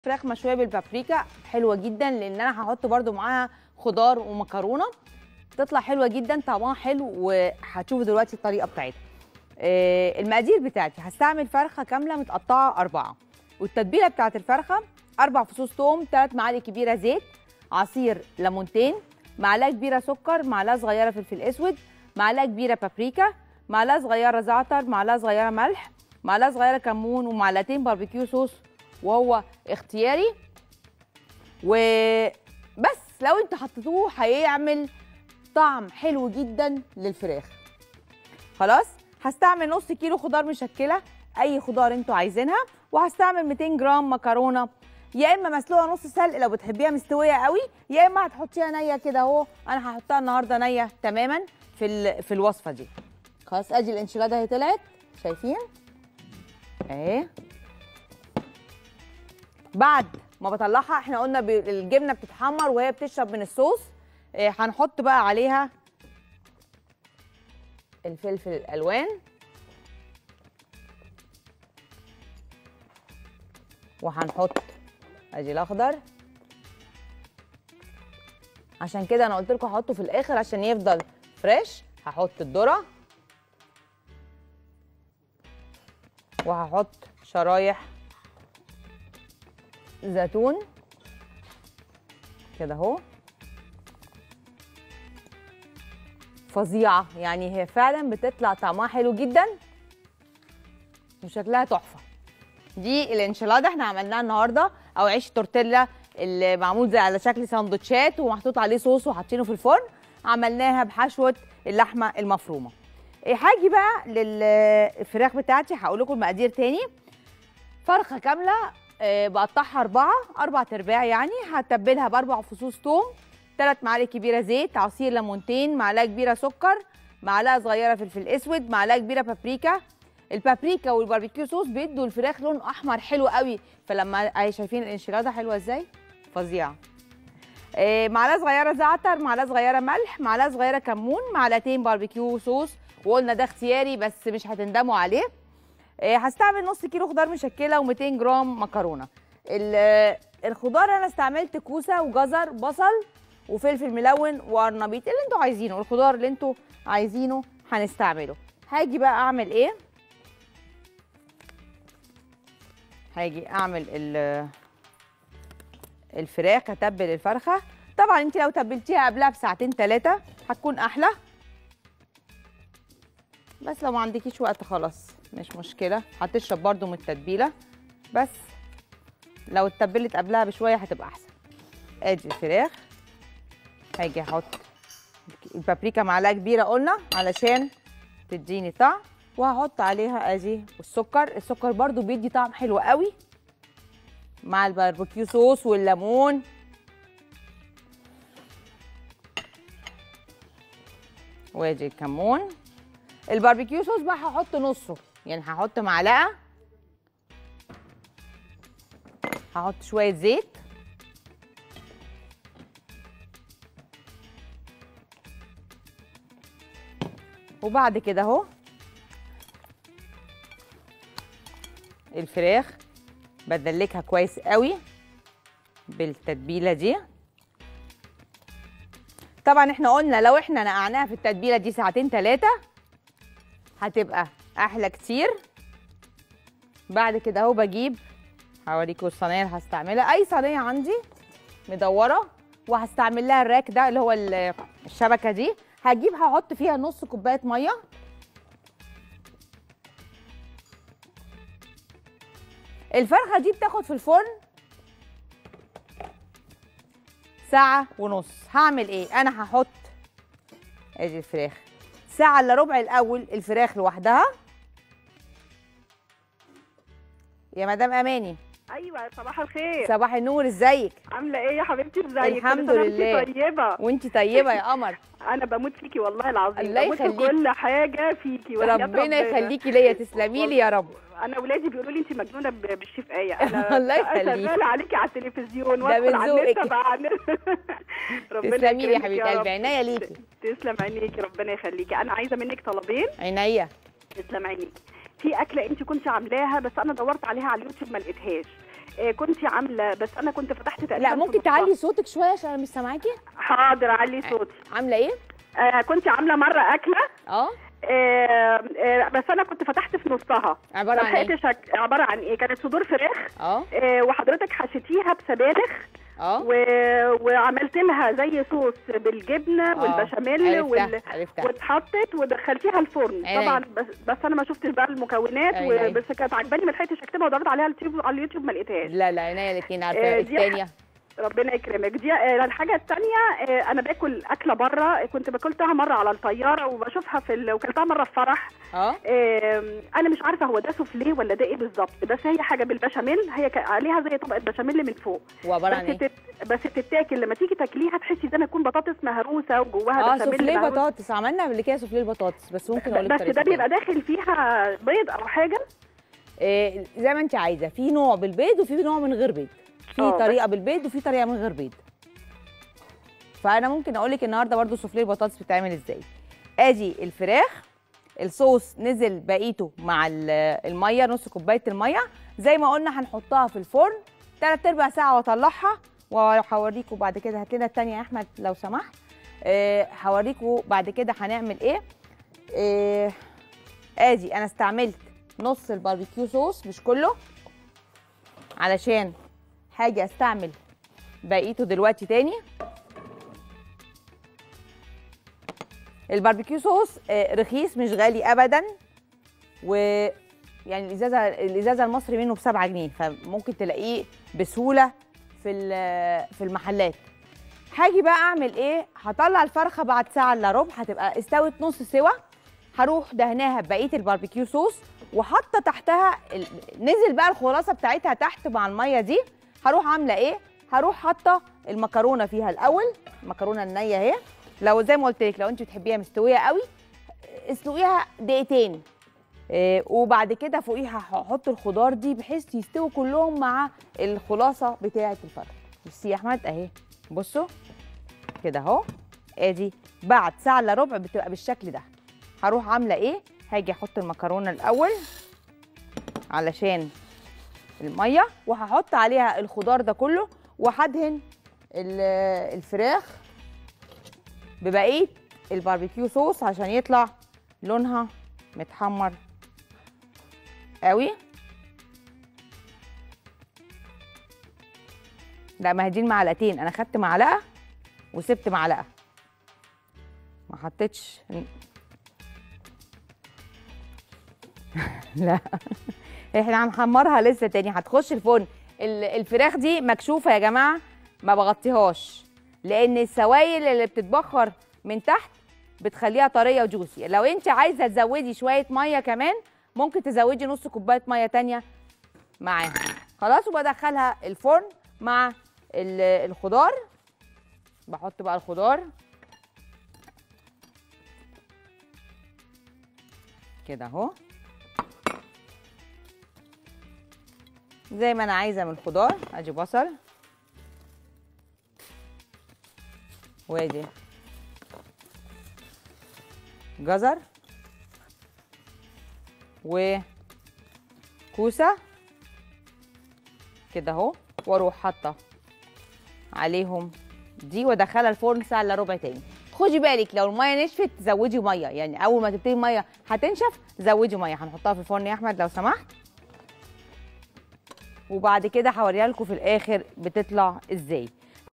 فراخ مشويه بالبابريكا حلوه جدا لان انا هحط برده معاها خضار ومكرونه تطلع حلوه جدا طعمها حلو وهتشوفوا دلوقتي الطريقه بتاعتها آه، المقادير بتاعتي هستعمل فرخه كامله متقطعه اربعه والتتبيله بتاعت الفرخه اربع فصوص توم ثلاث معالق كبيره زيت عصير ليمونتين معلقه كبيره سكر معلقه صغيره فلفل اسود معلقه كبيره بابريكا معلقه صغيره زعتر معلقه صغيره ملح معلقه صغيره كمون ومعلقتين باربيكيو صوص وهو اختياري وبس لو انتوا حطيتوه هيعمل طعم حلو جدا للفراخ خلاص هستعمل نص كيلو خضار مشكله اي خضار انتوا عايزينها وهستعمل 200 جرام مكرونه يا اما مسلوقه نص سلق لو بتحبيها مستويه قوي يا اما هتحطيها نيه كده اهو انا هحطها النهارده نيه تماما في ال- في الوصفه دي خلاص ادي الانشيلاده اهي طلعت شايفين اهي بعد ما بطلعها احنا قلنا ب- الجبنه بتتحمر وهي بتشرب من الصوص اه، هنحط بقى عليها الفلفل الالوان وهنحط ادي الاخضر عشان كده انا قلت لكم هحطه في الاخر عشان يفضل فريش هحط الذره وهحط شرايح زيتون كده اهو فظيعه يعني هي فعلا بتطلع طعمها حلو جدا وشكلها تحفه دي الانشيلادا احنا عملناها النهارده او عيش تورتيلا اللي معمول زي على شكل ساندوتشات ومحطوط عليه صوص وحاطينه في الفرن عملناها بحشوه اللحمه المفرومه إيه، هاجي بقى للفراخ بتاعتي هقول لكم المقادير تاني فرخه كامله آه، بقطعها اربعه اربع ترباع يعني هتبلها باربع فصوص توم ثلاث معالق كبيره زيت عصير ليمونتين معلقه كبيره سكر معلقه صغيره فلفل اسود معلقه كبيره بابريكا البابريكا والباربيكيو صوص بيدوا الفراخ لون احمر حلو قوي فلما اهي شايفين الانشيلاده حلوه ازاي فظيعه آه، معلقه صغيره زعتر معلقه صغيره ملح معلقه صغيره كمون معلقتين باربيكيو صوص وقلنا ده اختياري بس مش هتندموا عليه آه، هستعمل نص كيلو خضار مشكله و200 جرام مكرونه ال- آه، الخضار انا استعملت كوسه وجزر بصل وفلفل ملون وقرنبيط اللي انتوا عايزينه الخضار اللي انتوا عايزينه هنستعمله هاجي بقى اعمل ايه هاجي اعمل ال- الفراخ اتبل الفرخه طبعا انت لو تبلتيها قبلها بساعتين ثلاثه هتكون احلى بس لو ما عندكيش وقت خلاص مش مشكله هتشرب برده من التتبيله بس لو اتبلت قبلها بشويه هتبقى احسن ادي الفراخ هاجي احط البابريكا معلقه كبيره قلنا علشان تديني طعم وهحط عليها ادي السكر السكر برضو بيدي طعم حلو قوي مع الباربيكيو صوص والليمون وادي الكمون الباربيكيو صوص بقى هحط نصه يعني هحط معلقه هحط شويه زيت وبعد كده اهو الفراخ بدلكها كويس قوي بالتتبيله دي طبعا احنا قلنا لو احنا نقعناها في التتبيله دي ساعتين ثلاثه هتبقى احلى كتير بعد كده اهو بجيب هوريكم الصينيه اللي هستعملها اي صينيه عندي مدوره وهستعمل لها الراك ده اللي هو ال- الشبكه دي هجيب هحط فيها نص كوبايه ميه الفرخه دي بتاخد في الفرن ساعه ونص هعمل ايه انا هحط ادي الفراخ ساعه الا ربع الاول الفراخ لوحدها يا مدام اماني ايوه صباح الخير صباح النور ازيك عامله ايه يا حبيبتي ازيك الحمد كل سنة وانتي لله. طيبه وانتي طيبه يا قمر انا بموت فيكي والله العظيم الله بموت في يخليكي. كل حاجه فيكي وحياة ربنا يخليكي ليا تسلمي لي يا رب انا ولادي بيقولوا لي انت مجنونه ب- بالشيف ايه انا الله يخليكي. شغاله عليكي على التلفزيون ده وادخل من على النت ذوقك. بقى ربنا تسلمي لي يا يكرمك حبيبه رب. قلبي عينيا ليكي تسلم عينيكي ربنا يخليكي انا عايزه منك طلبين عينيا تسلم عينيكي في اكله انت كنت عاملاها بس انا دورت عليها على اليوتيوب ما لقيتهاش آه، كنت عامله بس انا كنت فتحت تقريبا لا في ممكن نصها. تعلي صوتك شويه عشان انا مش سامعاكي حاضر علي صوتي عامله ايه آه كنت عامله مره اكله اه آه آه بس انا كنت فتحت في نصها عباره عن ايه ملحقتش أك- عباره عن ايه كانت صدور فراخ اه آه وحضرتك حشيتيها بسبانخ اه و... وعملت لها زي صوص بالجبنه آه، والبشاميل وال... عرفتها عرفتها واتحطت ودخلتيها الفرن عينيا. طبعا بس, بس انا ما شفتش بقى المكونات عينيا. و... بس كانت عجباني ما لحقتش اكتبها ودورت عليها على اليوتيوب على اليوتيوب ما لقيتهاش لا لا عينيا الاثنين عارفه آه، دي الثانيه ربنا يكرمك دي آه، الحاجه الثانيه انا باكل اكله بره كنت باكلتها مره على الطياره وبشوفها في ال... وكلتها مره في فرح اه آم، انا مش عارفه هو ده سوفليه ولا ده ايه بالظبط بس هي حاجه بالبشاميل هي ك- عليها زي طبقه بشاميل من فوق وعباره عن بس ايه تت... بس تتاكل لما تيجي تاكليها تحسي زي ما يكون بطاطس مهروسه وجواها اه بشاميل سوفليه مهروس. بطاطس عملنا قبل كده سوفليه البطاطس بس ممكن اقول لك بس طريقته ده بيبقى تاني. داخل فيها بيض او حاجه إيه زي ما انت عايزه في نوع بالبيض وفي نوع من غير بيض في اه، بس- طريقه بالبيض وفي طريقه من غير بيض فانا ممكن اقول لك النهارده برضو سوفليه البطاطس بتتعمل ازاي ادي الفراخ الصوص نزل بقيته مع ال- الميه نص كوبايه الميه زي ما قلنا هنحطها في الفرن تلات ارباع ساعه واطلعها وهوريكم بعد كده هات لنا التانيه يا احمد لو سمحت آه، هوريكم بعد كده هنعمل ايه آه، ادي انا استعملت نص الباربيكيو صوص مش كله علشان هاجي استعمل بقيته دلوقتي تاني الباربيكيو صوص آه، رخيص مش غالي ابدا و يعني الازازه الازازه المصري منه ب 7 جنيه فممكن تلاقيه بسهوله في ال- في المحلات هاجي بقى اعمل ايه هطلع الفرخه بعد ساعه الا ربع هتبقى استوت نص سوا هروح دهناها ببقيه الباربيكيو صوص وحاطه تحتها ال... نزل بقى الخلاصه بتاعتها تحت مع الميه دي هروح عامله ايه هروح حاطه المكرونه فيها الاول المكرونه النيه اهي لو زي ما قلت لك لو انت بتحبيها مستويه قوي اسلقيها دقيقتين إيه وبعد كده فوقيها هحط الخضار دي بحيث يستووا كلهم مع الخلاصه بتاعه الفرخ بصي يا احمد اهي بصوا كده اهو ادي بعد ساعه الا ربع بتبقى بالشكل ده هروح عامله ايه هاجي احط المكرونه الاول علشان الميه وهحط عليها الخضار ده كله وهدهن ال- الفراخ ببقيه الباربيكيو صوص عشان يطلع لونها متحمر قوي لا ما هي دي المعلقتين انا خدت معلقه وسبت معلقه ما حطيتش لا احنا هنحمرها لسه تاني هتخش الفرن ال- الفراخ دي مكشوفه يا جماعه ما بغطيهاش لان السوائل اللي بتتبخر من تحت بتخليها طريه وجوسي لو انت عايزه تزودي شويه ميه كمان ممكن تزودي نص كوبايه ميه تانية معاها خلاص وبدخلها الفرن مع ال- الخضار بحط بقى الخضار كده اهو زي ما انا عايزه من الخضار ادي بصل وادي جزر وكوسه كده اهو واروح حاطه عليهم دي وادخلها الفرن ساعه الا ربع تاني خدي بالك لو الميه نشفت زودي ميه يعني اول ما تبتدي الميه هتنشف زودي ميه هنحطها في الفرن يا احمد لو سمحت وبعد كده هوريها لكم في الاخر بتطلع ازاي